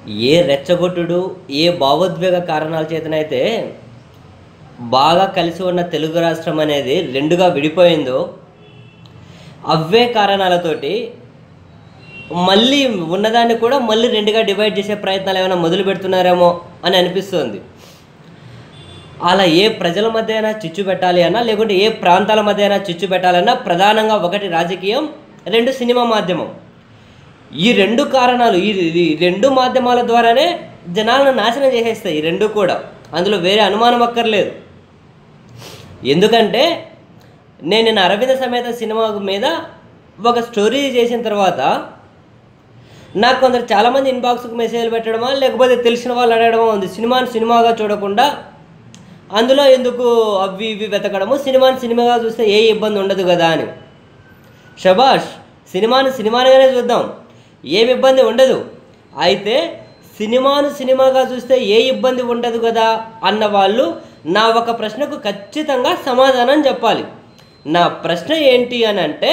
ఏ రెచ్చగొట్టుడు ఏ భావోద్వేగ కారణాల చేతనైతే బాగా కలిసి ఉన్న తెలుగు రాష్ట్రం అనేది రెండుగా విడిపోయిందో అవే కారణాలతోటి మళ్ళీ ఉన్నదాన్ని కూడా మళ్ళీ రెండుగా డివైడ్ చేసే ప్రయత్నాలు ఏమైనా మొదలు పెడుతున్నారేమో అని అనిపిస్తుంది అలా ఏ ప్రజల మధ్య అయినా చిచ్చు పెట్టాలి అన్నా లేకుంటే ఏ ప్రాంతాల మధ్య అయినా చిచ్చు పెట్టాలన్నా ప్రధానంగా ఒకటి రాజకీయం రెండు సినిమా మాధ్యమం ఈ రెండు కారణాలు ఈ ఈ రెండు మాధ్యమాల ద్వారానే జనాలను నాశనం చేసేస్తాయి ఈ రెండు కూడా అందులో వేరే అనుమానం అక్కర్లేదు ఎందుకంటే నేను నిన్న అరవింద సమేత సినిమా మీద ఒక స్టోరీ చేసిన తర్వాత నాకు కొందరు చాలామంది ఇన్బాక్స్కి మెసేజ్లు పెట్టడమా లేకపోతే తెలిసిన వాళ్ళు అడగడమా ఉంది సినిమాని సినిమాగా చూడకుండా అందులో ఎందుకు అవి ఇవి వెతకడము సినిమాని సినిమాగా చూస్తే ఏ ఇబ్బంది ఉండదు కదా అని షబాష్ సినిమాను సినిమాగానే చూద్దాం ఏమి ఇబ్బంది ఉండదు అయితే సినిమాను సినిమాగా చూస్తే ఏ ఇబ్బంది ఉండదు కదా అన్న వాళ్ళు నా ఒక ప్రశ్నకు ఖచ్చితంగా సమాధానం చెప్పాలి నా ప్రశ్న ఏంటి అని అంటే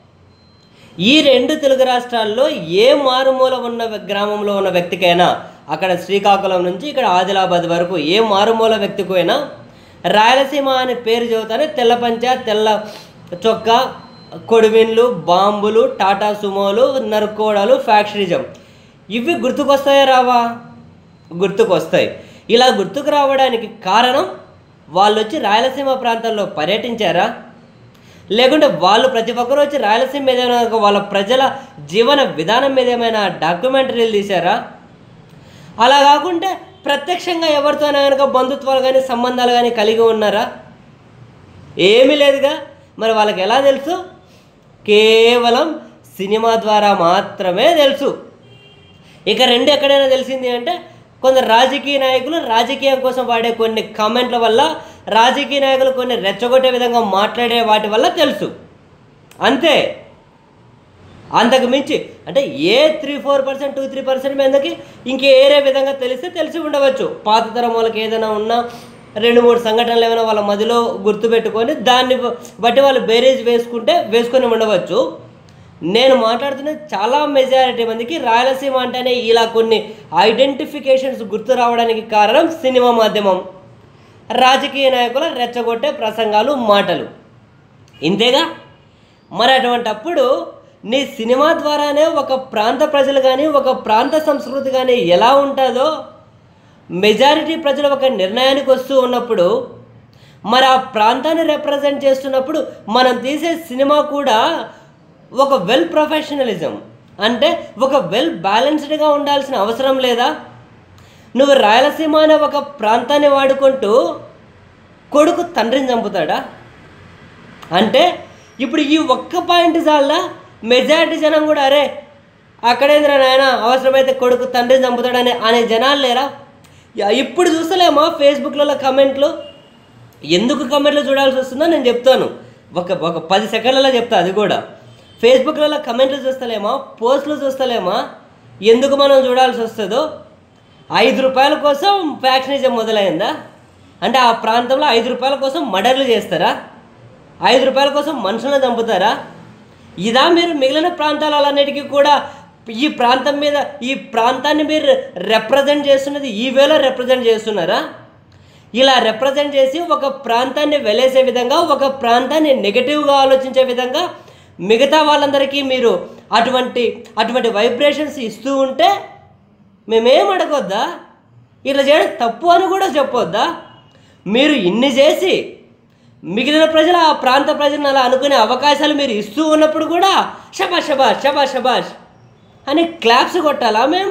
ఈ రెండు తెలుగు రాష్ట్రాల్లో ఏ మారుమూల ఉన్న వ్య- గ్రామంలో ఉన్న వ్యక్తికైనా అక్కడ శ్రీకాకుళం నుంచి ఇక్కడ ఆదిలాబాద్ వరకు ఏ మారుమూల వ్యక్తికైనా రాయలసీమ అనే పేరు చెబుతానే తెల్ల పంచ తెల్ల చొక్కా కొడివిన్లు బాంబులు టాటా సుమోలు నరుకోడాలు ఫ్యాక్షనిజం ఇవి గుర్తుకొస్తాయా రావా గుర్తుకొస్తాయి ఇలా గుర్తుకు రావడానికి కారణం వాళ్ళు వచ్చి రాయలసీమ ప్రాంతాల్లో పర్యటించారా లేకుంటే వాళ్ళు ప్రతి ఒక్కరు వచ్చి రాయలసీమ మీద ఏమైనా ఒక వాళ్ళ ప్రజల జీవన విధానం మీద ఏమైనా డాక్యుమెంటరీలు తీశారా అలా కాకుంటే ప్రత్యక్షంగా ఎవరితోనైనా కనుక బంధుత్వాలు కానీ సంబంధాలు కానీ కలిగి ఉన్నారా ఏమీ లేదుగా మరి వాళ్ళకి ఎలా తెలుసు కేవలం సినిమా ద్వారా మాత్రమే తెలుసు ఇక రెండు ఎక్కడైనా తెలిసింది అంటే కొందరు రాజకీయ నాయకులు రాజకీయం కోసం వాడే కొన్ని కామెంట్ల వల్ల రాజకీయ నాయకులు కొన్ని రెచ్చగొట్టే విధంగా మాట్లాడే వాటి వల్ల తెలుసు అంతే అంతకు మించి అంటే ఏ three four percent two three percent మీదకి ఇంకే ఏరే విధంగా తెలిస్తే తెలిసి ఉండవచ్చు పాత తరం వాళ్ళకి ఏదైనా ఉన్నా రెండు మూడు సంఘటనలు ఏమైనా వాళ్ళ మదిలో గుర్తుపెట్టుకొని దాన్ని బట్టి వాళ్ళు బేరేజ్ వేసుకుంటే వేసుకొని ఉండవచ్చు నేను మాట్లాడుతున్నది చాలా మెజారిటీ మందికి రాయలసీమ అంటేనే ఇలా కొన్ని ఐడెంటిఫికేషన్స్ గుర్తు రావడానికి కారణం సినిమా మాధ్యమం రాజకీయ నాయకుల రెచ్చగొట్టే ప్రసంగాలు మాటలు ఇంతేగా మరి అటువంటప్పుడు నీ సినిమా ద్వారానే ఒక ప్రాంత ప్రజలు కానీ ఒక ప్రాంత సంస్కృతి కానీ ఎలా ఉంటుందో మెజారిటీ ప్రజలు ఒక నిర్ణయానికి వస్తూ ఉన్నప్పుడు మరి ఆ ప్రాంతాన్ని రిప్రజెంట్ చేస్తున్నప్పుడు మనం తీసే సినిమా కూడా ఒక వెల్ ప్రొఫెషనలిజం అంటే ఒక వెల్ బ్యాలెన్స్డ్గా ఉండాల్సిన అవసరం లేదా నువ్వు రాయలసీమ అనే ఒక ప్రాంతాన్ని వాడుకుంటూ కొడుకు తండ్రిని చంపుతాడా అంటే ఇప్పుడు ఈ ఒక్క పాయింట్ చాలా మెజారిటీ జనం కూడా అరే అక్కడేంద్ర నాయన అవసరమైతే కొడుకు తండ్రిని చంపుతాడని అనే జనాలు లేరా యా, ఇప్పుడు చూస్తలేమా ఫేస్బుక్లలో కమెంట్లు ఎందుకు కమెంట్లు చూడాల్సి వస్తుందో నేను చెప్తాను ఒక ఒక పది సెకండ్లలో చెప్తా అది కూడా ఫేస్బుక్లలో కమెంట్లు చూస్తలేమా పోస్టులు చూస్తలేమా ఎందుకు మనం చూడాల్సి వస్తుందో ఐదు రూపాయల కోసం ఫ్యాక్షనిజం మొదలైందా అంటే ఆ ప్రాంతంలో ఐదు రూపాయల కోసం మర్డర్లు చేస్తారా ఐదు రూపాయల కోసం మనుషులను చంపుతారా ఇదా మీరు మిగిలిన ప్రాంతాలన్నిటికీ కూడా ఈ ప్రాంతం మీద ఈ ప్రాంతాన్ని మీరు రిప్రజెంట్ చేస్తున్నది ఈ వేలో రిప్రజెంట్ చేస్తున్నారా ఇలా రిప్రజెంట్ చేసి ఒక ప్రాంతాన్ని వెలేసే విధంగా ఒక ప్రాంతాన్ని నెగటివ్గా ఆలోచించే విధంగా మిగతా వాళ్ళందరికీ మీరు అటువంటి అటువంటి వైబ్రేషన్స్ ఇస్తూ ఉంటే మేమేం అడగొద్దా ఇట్లా చేయడం తప్పు అని కూడా చెప్పొద్దా మీరు ఇన్ని చేసి మిగిలిన ప్రజలు ఆ ప్రాంత ప్రజలను అలా అనుకునే అవకాశాలు మీరు ఇస్తూ ఉన్నప్పుడు కూడా షబాష్ షబాష్ షబాష్ షబాష్ అని క్లాప్స్ కొట్టాలా మేము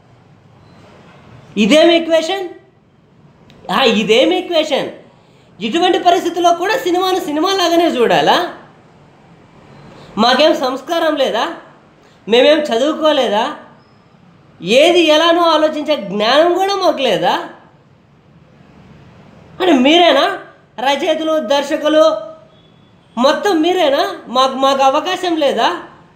ఇదేం ఈక్వేషన్ ఆ, ఇదేం ఈక్వేషన్ ఇటువంటి పరిస్థితుల్లో కూడా సినిమాను సినిమా లాగానే చూడాలా మాకేం సంస్కారం లేదా మేమేం చదువుకోలేదా ఏది ఎలానో ఆలోచించే జ్ఞానం కూడా మాకు లేదా అంటే మీరేనా రచయితలు దర్శకులు మొత్తం మీరేనా మాకు మాకు అవకాశం లేదా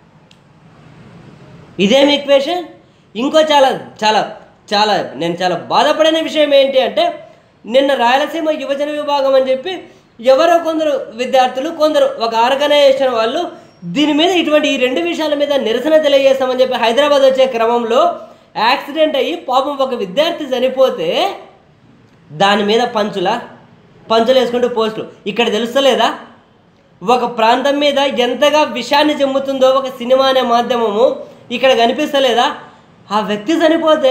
ఇదేం ఈక్వేషన్ ఇంకో చాలా చాలా చాలా నేను చాలా బాధపడిన విషయం ఏంటి అంటే నిన్న రాయలసీమ యువజన విభాగం అని చెప్పి ఎవరో కొందరు విద్యార్థులు కొందరు ఒక ఆర్గనైజేషన్ వాళ్ళు దీని మీద ఇటువంటి ఈ రెండు విషయాల మీద నిరసన తెలియజేస్తామని చెప్పి హైదరాబాద్ వచ్చే క్రమంలో యాక్సిడెంట్ అయ్యి పాపం ఒక విద్యార్థి చనిపోతే దాని మీద పంచుల పంచులు వేసుకుంటూ పోస్టులు ఇక్కడ తెలుస్తలేదా ఒక ప్రాంతం మీద ఎంతగా విషాన్ని చెమ్ముతుందో ఒక సినిమా అనే మాధ్యమము ఇక్కడ కనిపిస్తలేదా ఆ వ్యక్తి చనిపోతే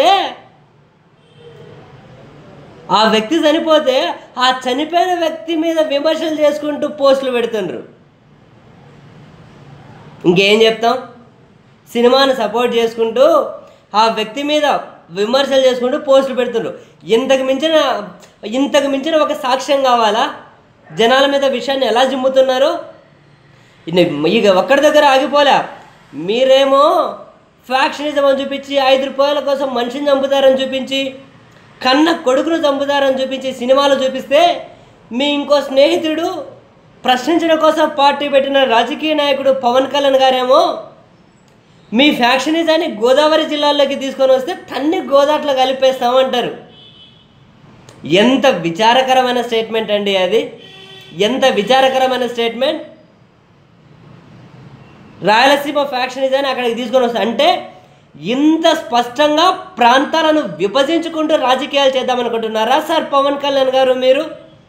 ఆ వ్యక్తి చనిపోతే ఆ చనిపోయిన వ్యక్తి మీద విమర్శలు చేసుకుంటూ పోస్టులు పెడుతుండ్రు ఇంకేం చెప్తాం సినిమాను సపోర్ట్ చేసుకుంటూ ఆ వ్యక్తి మీద విమర్శలు చేసుకుంటూ పోస్టులు పెడుతుండ్రు ఇంతకు మించిన ఇంతకు మించిన ఒక సాక్ష్యం కావాలా జనాల మీద విషయాన్ని ఎలా జిమ్ముతున్నారు ఇన్ని- ఇక ఒక్కడి దగ్గర ఆగిపోలే మీరేమో ఫ్యాక్షనిజం అని చూపించి ఐదు రూపాయల కోసం మనిషిని చంపుతారని చూపించి కన్న కొడుకును చంపుతారని చూపించి సినిమాలు చూపిస్తే మీ ఇంకో స్నేహితుడు ప్రశ్నించడం కోసం పార్టీ పెట్టిన రాజకీయ నాయకుడు పవన్ కళ్యాణ్ గారేమో మీ ఫ్యాక్షనిజాన్ని గోదావరి జిల్లాల్లోకి తీసుకొని వస్తే తన్ని గోదాట్లో కలిపేస్తామంటారు ఎంత విచారకరమైన స్టేట్మెంట్ అండి అది ఎంత విచారకరమైన స్టేట్మెంట్ రాయలసీమ ఫ్యాక్షనిజాన్ని అక్కడికి తీసుకొని వస్తా అంటే ఇంత స్పష్టంగా ప్రాంతాలను విభజించుకుంటూ రాజకీయాలు చేద్దామనుకుంటున్నారా సార్ పవన్ కళ్యాణ్ గారు మీరు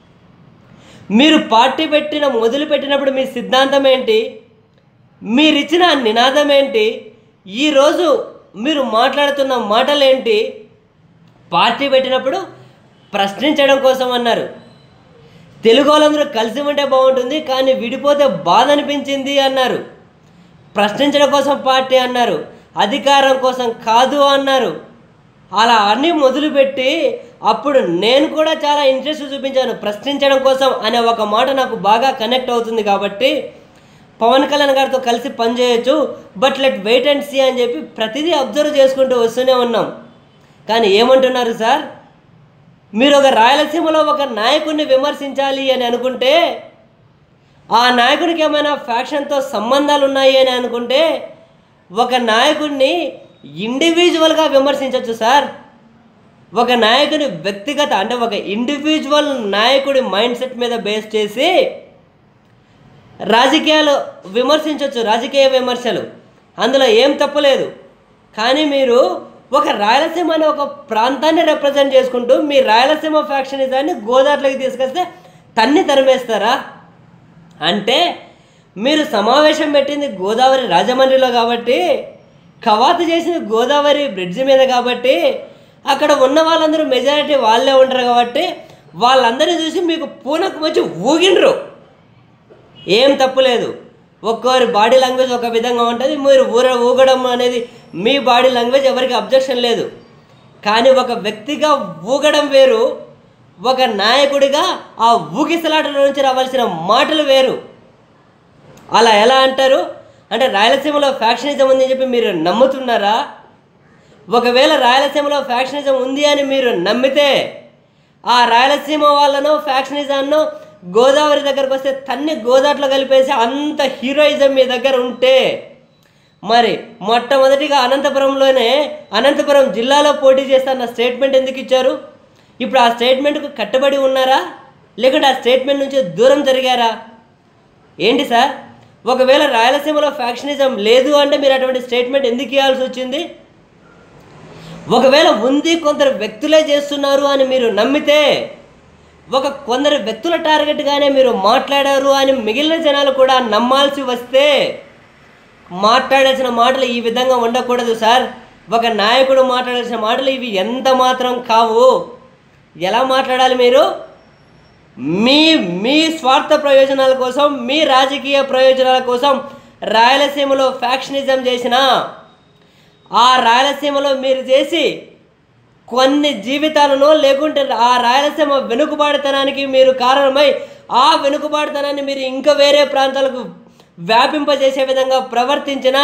మీరు పార్టీ పెట్టిన మొదలు పెట్టినప్పుడు మీ సిద్ధాంతం ఏంటి మీరిచ్చిన నినాదం ఏంటి ఈరోజు మీరు మాట్లాడుతున్న మాటలేంటి పార్టీ పెట్టినప్పుడు ప్రశ్నించడం కోసం అన్నారు తెలుగు వాళ్ళందరూ కలిసి ఉంటే బాగుంటుంది కానీ విడిపోతే బాధ అనిపించింది అన్నారు ప్రశ్నించడం కోసం పార్టీ అన్నారు అధికారం కోసం కాదు అన్నారు అలా అన్నీ మొదలుపెట్టి అప్పుడు నేను కూడా చాలా ఇంట్రెస్ట్ చూపించాను ప్రశ్నించడం కోసం అనే ఒక మాట నాకు బాగా కనెక్ట్ అవుతుంది కాబట్టి పవన్ కళ్యాణ్ గారితో కలిసి పనిచేయొచ్చు but let wait and see అని చెప్పి ప్రతిదీ అబ్జర్వ్ చేసుకుంటూ వస్తూనే ఉన్నాం కానీ ఏమంటున్నారు సార్ మీరు ఒక రాయలసీమలో ఒక నాయకుడిని విమర్శించాలి అని అనుకుంటే ఆ నాయకుడికి ఏమైనా ఫ్యాక్షన్తో సంబంధాలు ఉన్నాయి అని అనుకుంటే ఒక నాయకుడిని ఇండివిజువల్గా విమర్శించవచ్చు సార్ ఒక నాయకుని వ్యక్తిగత అంటే ఒక ఇండివిజువల్ నాయకుడి మైండ్ సెట్ మీద బేస్ చేసి రాజకీయాలు విమర్శించవచ్చు రాజకీయ విమర్శలు అందులో ఏం తప్పులేదు కానీ మీరు ఒక రాయలసీమ అనే ఒక ప్రాంతాన్ని రిప్రజెంట్ చేసుకుంటూ మీ రాయలసీమ ఫ్యాక్షనిజాన్ని గోదావరిలోకి తీసుకొస్తే తన్ని తరిమేస్తారా అంటే మీరు సమావేశం పెట్టింది గోదావరి రాజమండ్రిలో కాబట్టి కవాతు చేసింది గోదావరి బ్రిడ్జి మీద కాబట్టి అక్కడ ఉన్న వాళ్ళందరూ మెజారిటీ వాళ్ళే ఉంటారు కాబట్టి వాళ్ళందరినీ చూసి మీకు పూనకు వచ్చి ఊగిండ్రు ఏం తప్పులేదు ఒక్కొరి బాడీ లాంగ్వేజ్ ఒక విధంగా ఉంటుంది మీరు ఊర ఊగడం అనేది మీ బాడీ లాంగ్వేజ్ ఎవరికి అబ్జెక్షన్ లేదు కానీ ఒక వ్యక్తిగా ఊగడం వేరు ఒక నాయకుడిగా ఆ ఊగిసలాటల నుంచి రావాల్సిన మాటలు వేరు అలా ఎలా అంటారు అంటే రాయలసీమలో ఫ్యాక్షనిజం ఉందని చెప్పి మీరు నమ్ముతున్నారా ఒకవేళ రాయలసీమలో ఫ్యాక్షనిజం ఉంది అని మీరు నమ్మితే ఆ రాయలసీమ వాళ్ళను ఫ్యాక్షనిజాన్ని గోదావరి దగ్గరకు వస్తే తన్ని గోదాట్లో కలిపేసి అంత హీరోయిజం మీ దగ్గర ఉంటే మరి మొట్టమొదటిగా అనంతపురంలోనే అనంతపురం జిల్లాలో పోటీ చేస్తాన్న స్టేట్మెంట్ ఎందుకు ఇచ్చారు ఇప్పుడు ఆ స్టేట్మెంట్కు కట్టుబడి ఉన్నారా లేకుంటే ఆ స్టేట్మెంట్ నుంచి దూరం జరిగారా ఏంటి సార్ ఒకవేళ రాయలసీమలో ఫ్యాక్షనిజం లేదు అంటే మీరు అటువంటి స్టేట్మెంట్ ఎందుకు ఇవ్వాల్సి వచ్చింది ఒకవేళ ఉంది కొందరు వ్యక్తులే చేస్తున్నారు అని మీరు నమ్మితే ఒక కొందరు వ్యక్తుల టార్గెట్గానే మీరు మాట్లాడారు అని మిగిలిన జనాలు కూడా నమ్మాల్సి వస్తే మాట్లాడాల్సిన మాటలు ఈ విధంగా ఉండకూడదు సార్ ఒక నాయకుడు మాట్లాడాల్సిన మాటలు ఇవి ఎంత మాత్రం కావు ఎలా మాట్లాడాలి మీరు మీ మీ స్వార్థ ప్రయోజనాల కోసం మీ రాజకీయ ప్రయోజనాల కోసం రాయలసీమలో ఫ్యాక్షనిజం చేసిన ఆ రాయలసీమలో మీరు చేసి కొన్ని జీవితాలను లేకుంటే ఆ రాయలసీమ వెనుకబాటుతనానికి మీరు కారణమై ఆ వెనుకబాటుతనాన్ని మీరు ఇంకా వేరే ప్రాంతాలకు వ్యాపింపజేసే విధంగా ప్రవర్తించినా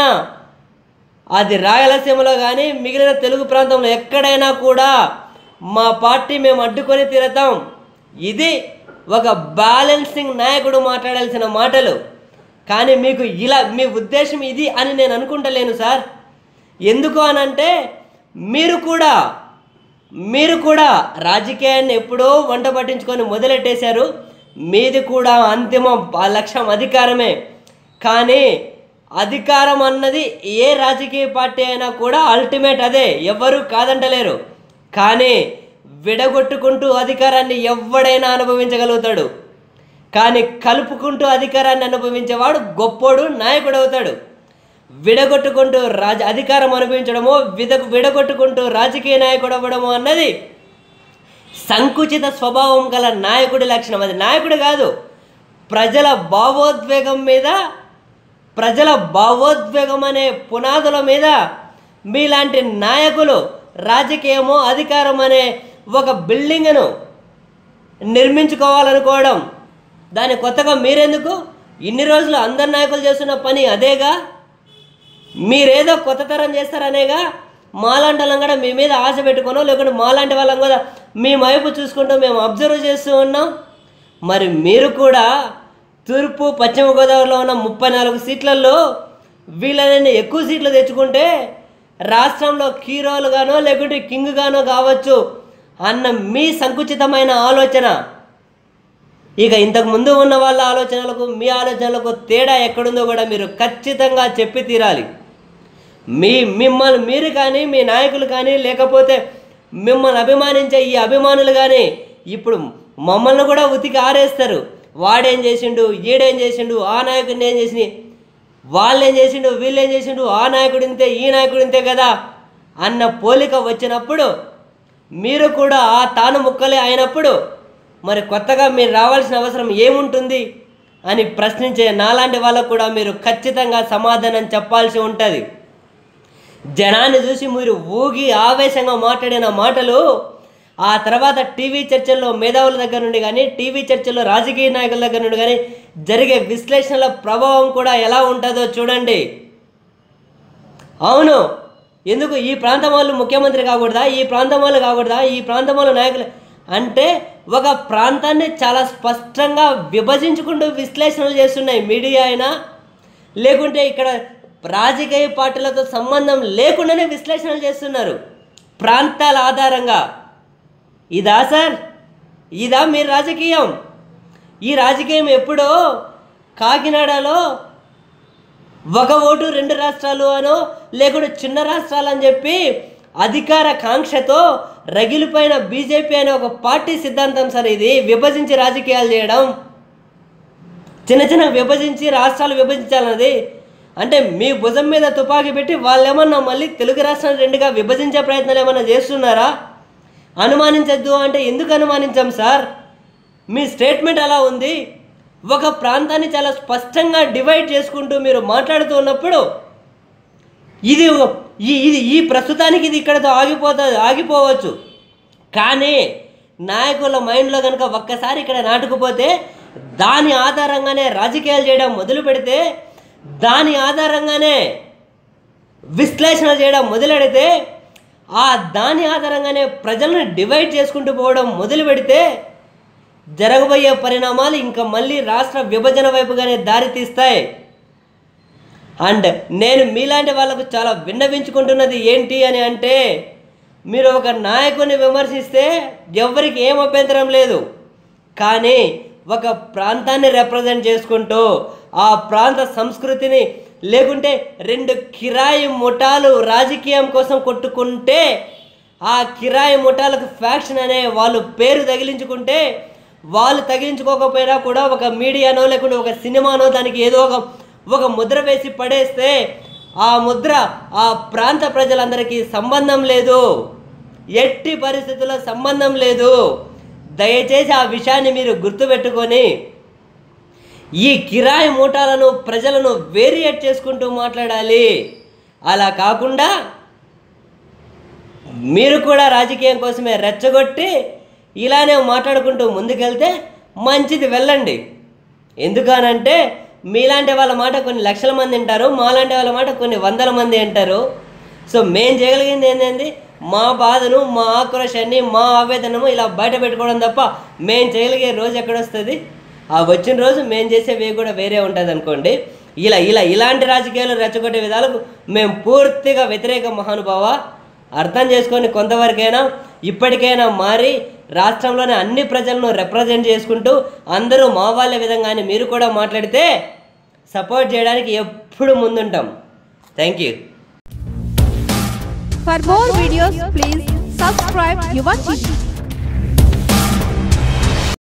అది రాయలసీమలో కానీ మిగిలిన తెలుగు ప్రాంతంలో ఎక్కడైనా కూడా మా పార్టీ మేము అడ్డుకొని తీరతాం ఇది ఒక బ్యాలెన్సింగ్ నాయకుడు మాట్లాడాల్సిన మాటలు కానీ మీకు ఇలా మీ ఉద్దేశం ఇది అని నేను అనుకుంటలేను సార్ ఎందుకు అనంటే మీరు కూడా మీరు కూడా రాజకీయాన్ని ఎప్పుడో వంట పట్టించుకొని మొదలెట్టేశారు మీది కూడా అంతిమ ప- లక్ష్యం అధికారమే కానీ అధికారం అన్నది ఏ రాజకీయ పార్టీ అయినా కూడా అల్టిమేట్ అదే ఎవరు కాదంటలేరు కానీ విడగొట్టుకుంటూ అధికారాన్ని ఎవడైనా అనుభవించగలుగుతాడు కానీ కలుపుకుంటూ అధికారాన్ని అనుభవించేవాడు గొప్పోడు నాయకుడు అవుతాడు విడగొట్టుకుంటూ రాజ అధికారం అనుభవించడమో విద విడగొట్టుకుంటూ రాజకీయ నాయకుడు అవ్వడమో అన్నది సంకుచిత స్వభావం గల నాయకుడి లక్షణం అది నాయకుడు కాదు ప్రజల భావోద్వేగం మీద ప్రజల భావోద్వేగం అనే పునాదుల మీద మీలాంటి నాయకులు రాజకీయమో అధికారం అనే ఒక బిల్డింగ్ను నిర్మించుకోవాలనుకోవడం దాని కొత్తగా మీరెందుకు ఇన్ని రోజులు అందరు నాయకులు చేస్తున్న పని అదేగా మీరేదో కొత్త తరం చేస్తారనేగా మాలాంటి వాళ్ళం కూడా మీ మీద ఆశ పెట్టుకునో లేకుంటే మాలాంటి వాళ్ళం కూడా మీ వైపు చూసుకుంటూ మేము అబ్జర్వ్ చేస్తూ ఉన్నాం మరి మీరు కూడా తూర్పు పశ్చిమ గోదావరిలో ఉన్న ముప్పై నాలుగు సీట్లలో వీళ్ళని ఎక్కువ సీట్లు తెచ్చుకుంటే రాష్ట్రంలో హీరోలుగానో లేకుంటే కింగ్గానో కావచ్చు అన్న మీ సంకుచితమైన ఆలోచన ఇక ఇంతకు ముందు ఉన్న వాళ్ళ ఆలోచనలకు మీ ఆలోచనలకు తేడా ఎక్కడుందో కూడా మీరు ఖచ్చితంగా చెప్పి తీరాలి మీ మిమ్మల్ని మీరు కానీ మీ నాయకులు కానీ లేకపోతే మిమ్మల్ని అభిమానించే ఈ అభిమానులు కానీ ఇప్పుడు మమ్మల్ని కూడా ఉతికి ఆరేస్తారు వాడేం చేసిండు ఈడేం చేసిండు ఆ నాయకుడిని ఏం చేసి వాళ్ళు ఏం చేసిండు వీళ్ళు ఏం చేసిండు ఆ నాయకుడు ఇంతే ఈ నాయకుడు ఇంతే కదా అన్న పోలిక వచ్చినప్పుడు మీరు కూడా ఆ తాను ముక్కలే అయినప్పుడు మరి కొత్తగా మీరు రావాల్సిన అవసరం ఏముంటుంది అని ప్రశ్నించే నాలాంటి వాళ్ళకు కూడా మీరు ఖచ్చితంగా సమాధానం చెప్పాల్సి ఉంటుంది జనాన్ని చూసి మీరు ఊగి ఆవేశంగా మాట్లాడిన మాటలు ఆ తర్వాత టీవీ చర్చల్లో మేధావుల దగ్గర నుండి కానీ టీవీ చర్చల్లో రాజకీయ నాయకుల దగ్గర నుండి కానీ జరిగే విశ్లేషణల ప్రభావం కూడా ఎలా ఉంటుందో చూడండి అవును ఎందుకు ఈ ప్రాంతం వాళ్ళు ముఖ్యమంత్రి కాకూడదా ఈ ప్రాంతం వాళ్ళు కాకూడదా ఈ ప్రాంతం వాళ్ళ నాయకులు అంటే ఒక ప్రాంతాన్ని చాలా స్పష్టంగా విభజించుకుంటూ విశ్లేషణలు చేస్తున్నాయి మీడియా అయినా లేకుంటే ఇక్కడ రాజకీయ పార్టీలతో సంబంధం లేకుండానే విశ్లేషణలు చేస్తున్నారు ప్రాంతాల ఆధారంగా ఇదా సార్ ఇదా మీ రాజకీయం ఈ రాజకీయం ఎప్పుడో కాకినాడలో ఒక ఓటు రెండు రాష్ట్రాలు అనో లేకుంటే చిన్న రాష్ట్రాలు అని చెప్పి అధికార కాంక్షతో రగిలిపోయిన బీజేపీ అనే ఒక పార్టీ సిద్ధాంతం సార్ ఇది విభజించి రాజకీయాలు చేయడం చిన్న చిన్న విభజించి రాష్ట్రాలు విభజించాలన్నది అంటే మీ భుజం మీద తుపాకీ పెట్టి వాళ్ళు ఏమన్నా మళ్ళీ తెలుగు రాష్ట్రాలు రెండుగా విభజించే ప్రయత్నాలు ఏమన్నా చేస్తున్నారా అనుమానించద్దు అంటే ఎందుకు అనుమానించాం సార్ మీ స్టేట్మెంట్ అలా ఉంది ఒక ప్రాంతాన్ని చాలా స్పష్టంగా డివైడ్ చేసుకుంటూ మీరు మాట్లాడుతూ ఉన్నప్పుడు ఇది ఈ ఇది ఈ ప్రస్తుతానికి ఇది ఇక్కడతో ఆగిపోతుంది ఆగిపోవచ్చు కానీ నాయకుల మైండ్లో కనుక ఒక్కసారి ఇక్కడ నాటుకుపోతే దాని ఆధారంగానే రాజకీయాలు చేయడం మొదలు పెడితే దాని ఆధారంగానే విశ్లేషణ చేయడం మొదలెడితే ఆ దాని ఆధారంగానే ప్రజలను డివైడ్ చేసుకుంటూ పోవడం మొదలు పెడితే జరగబోయే పరిణామాలు ఇంకా మళ్ళీ రాష్ట్ర విభజన వైపుగానే దారి తీస్తాయి అండ్ నేను మీలాంటి వాళ్ళకు చాలా విన్నవించుకుంటున్నది ఏంటి అని అంటే మీరు ఒక నాయకుని విమర్శిస్తే ఎవరికి ఏం అభ్యంతరం లేదు కానీ ఒక ప్రాంతాన్ని రిప్రజెంట్ చేసుకుంటూ ఆ ప్రాంత సంస్కృతిని లేకుంటే రెండు కిరాయి ముఠాలు రాజకీయం కోసం కొట్టుకుంటే ఆ కిరాయి ముఠాలకు ఫ్యాక్షన్ అనే వాళ్ళు పేరు తగిలించుకుంటే వాళ్ళు తగిలించుకోకపోయినా కూడా ఒక మీడియానో లేకుంటే ఒక సినిమానో దానికి ఏదో ఒక ఒక ముద్ర వేసి పడేస్తే ఆ ముద్ర ఆ ప్రాంత ప్రజలందరికీ సంబంధం లేదు ఎట్టి పరిస్థితుల్లో సంబంధం లేదు దయచేసి ఆ విషయాన్ని మీరు గుర్తుపెట్టుకొని ఈ కిరాయి మూటాలను ప్రజలను వేరియేట్ చేసుకుంటూ మాట్లాడాలి అలా కాకుండా మీరు కూడా రాజకీయం కోసమే రెచ్చగొట్టి ఇలానే మాట్లాడుకుంటూ ముందుకెళ్తే మంచిది వెళ్ళండి ఎందుకనంటే మీలాంటి వాళ్ళ మాట కొన్ని లక్షల మంది వింటారు మాలాంటి వాళ్ళ మాట కొన్ని వందల మంది వింటారు సో మేం చేయగలిగింది ఏంటండి మా బాధను మా ఆక్రోశాన్ని మా ఆవేదనము ఇలా బయట పెట్టుకోవడం తప్ప మేం చేయగలిగే రోజు ఎక్కడొస్తుంది ఆ వచ్చిన రోజు మేము చేసే వే కూడా వేరే ఉంటుంది అనుకోండి ఇలా ఇలా ఇలాంటి రాజకీయాలు రెచ్చగొట్టే విధాలకు మేము పూర్తిగా వ్యతిరేక మహానుభావ అర్థం చేసుకొని కొంతవరకైనా ఇప్పటికైనా మారి రాష్ట్రంలోని అన్ని ప్రజలను రిప్రజెంట్ చేసుకుంటూ అందరూ మా వాళ్ళ విధంగానే మీరు కూడా మాట్లాడితే సపోర్ట్ చేయడానికి ఎప్పుడు ముందుంటాం thank you For more videos, please subscribe Yuva TV.